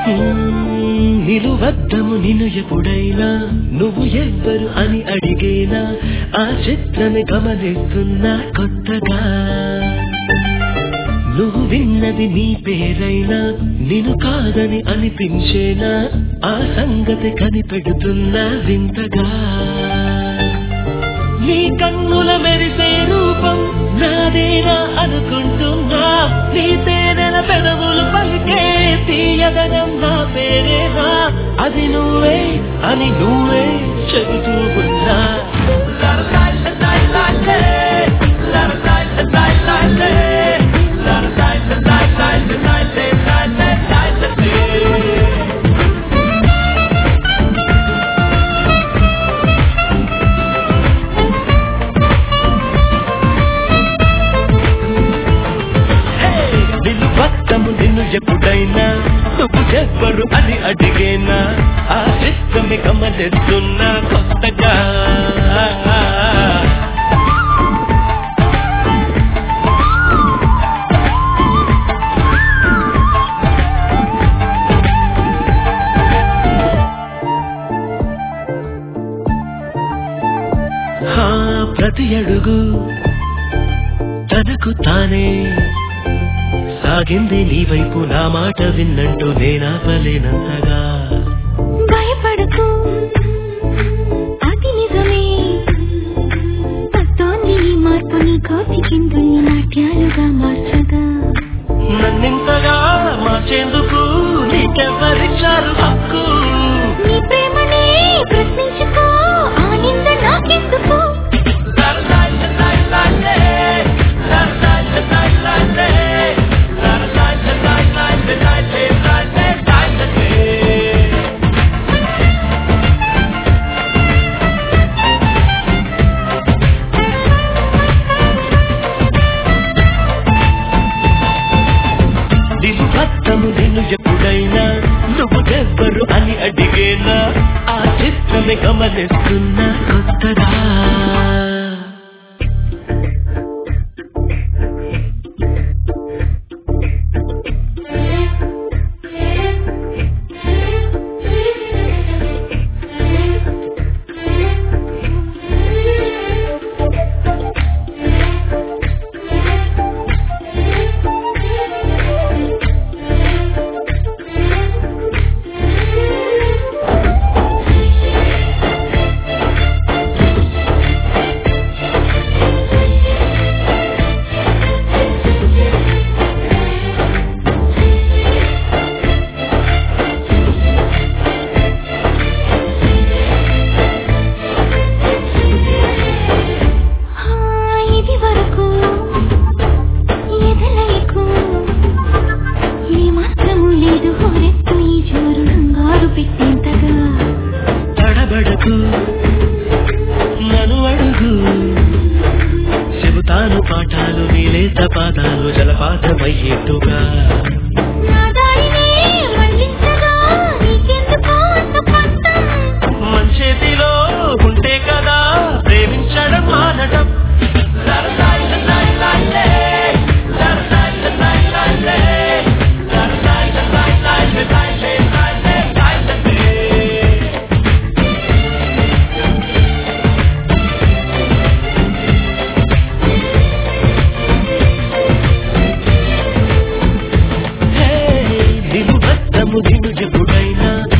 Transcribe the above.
నిలువద్దము నిన్ను ఎప్పుడైనా నువ్వు ఎవ్వరు అని అడిగేనా ఆ చిత్రమే గమనిస్తున్నా కొత్తగా నువ్వు విన్నది నీ పేరైనా నిన్ను కాదని అనిపించేనా ఆ సంగతి కనిపెడుతున్నా వింతగా నీ కన్నుల మెరిసే రూపం నాదేనా అనుకుంటున్నా నీ పేరెల పెదవులు పలికే తీయదనం నా పేరేనా అది నువ్వే అని నువ్వే చెబుతూ ఉన్నా నిన్ను పక్కము నిన్ను ఎప్పుడైనా నువ్వు చెప్పరు అని అడిగేనా ఆ చిత్తమే గమనిస్తున్నా కొత్తగా హా, ప్రతి అడుగు తనకు తానే సాగింది నీ వైపు నా మాట విన్నంటూ నేనాపలేనంతగా భయపడకు అది నిజమే వస్తోంది ఈ మార్పు నీ కోటి చిందుల్ని నాట్యాలుగా మార్చగా నన్నింతగా మార్చేందుకు నీకెవ్వరిచ్చారు హక్కు నీ ప్రేమనే ప్రశ్నించుకో ఆ నింద నాకెందుకు నిన్ను భక్తము నిన్ను ఎప్పుడైనా నువ్వు ఎవ్వరు అని అడిగేనా ఆ చిత్రమే గమనిస్తున్నా కొత్తగా ఆ, ఇది వరకు ఎదలైకు ఏ మాత్రము లేదు హోరెత్తు ఈ జోరు రంగారు పెట్టేంతగా తడబడకు నన్ను అడుగు చెబుతాను పాఠాలు నీలేత పాదాలు జలపాతమయ్యేట్టుగా నా దారినే మళ్ళించగా నీకెందుకో అంత పంతం మంచేతిలో ఉంటే కదా ప్రేమించడం మానడం హే, నిన్ను భక్తము నిన్ను ఎప్పుడైనా